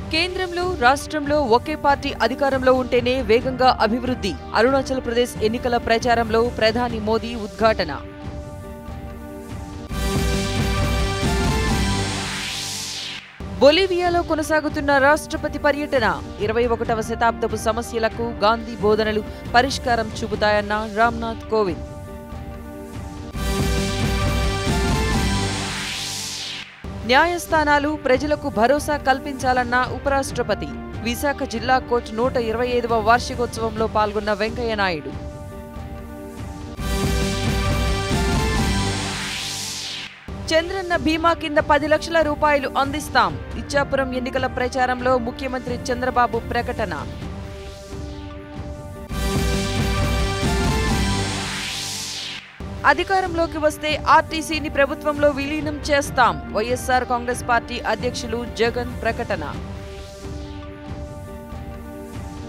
కేంద్రంలో రాష్ట్రంలో ఒకే పార్టీ అధికారంలో ఉంటేనే వేగంగా అభివృద్ధి అరుణాచల్ ప్రదేశ్ ఎన్నికల ప్రచారంలో ప్రధాని మోదీ ఉద్ఘాటన బొలీవియాలో కొనసాగుతున్న రాష్ట్రపతి పర్యటన ఇరవై ఒకటవ శతాబ్దపు సమస్యలకు గాంధీ బోధనలు పరిష్కారం చూపుతాయన్న రామ్నాథ్ కోవింద్ న్యాయస్థానాలు ప్రజలకు భరోసా కల్పించాలన్న ఉపరాష్ట్రపతి విశాఖ జిల్లా కోర్టు నూట ఇరవై ఐదవ వార్షికోత్సవంలో పాల్గొన్న వెంకయ్య నాయుడు చంద్రన్న బీమా కింద పది లక్షల రూపాయలు అందిస్తాం ఇచ్చాపురం ఎన్నికల ప్రచారంలో ముఖ్యమంత్రి చంద్రబాబు ప్రకటన అధికారంలోకి వస్తే ఆర్టీసీని ప్రభుత్వంలో విలీనం చేస్తాం వైఎస్ఆర్ కాంగ్రెస్ పార్టీ అధ్యక్షులు జగన్ ప్రకటన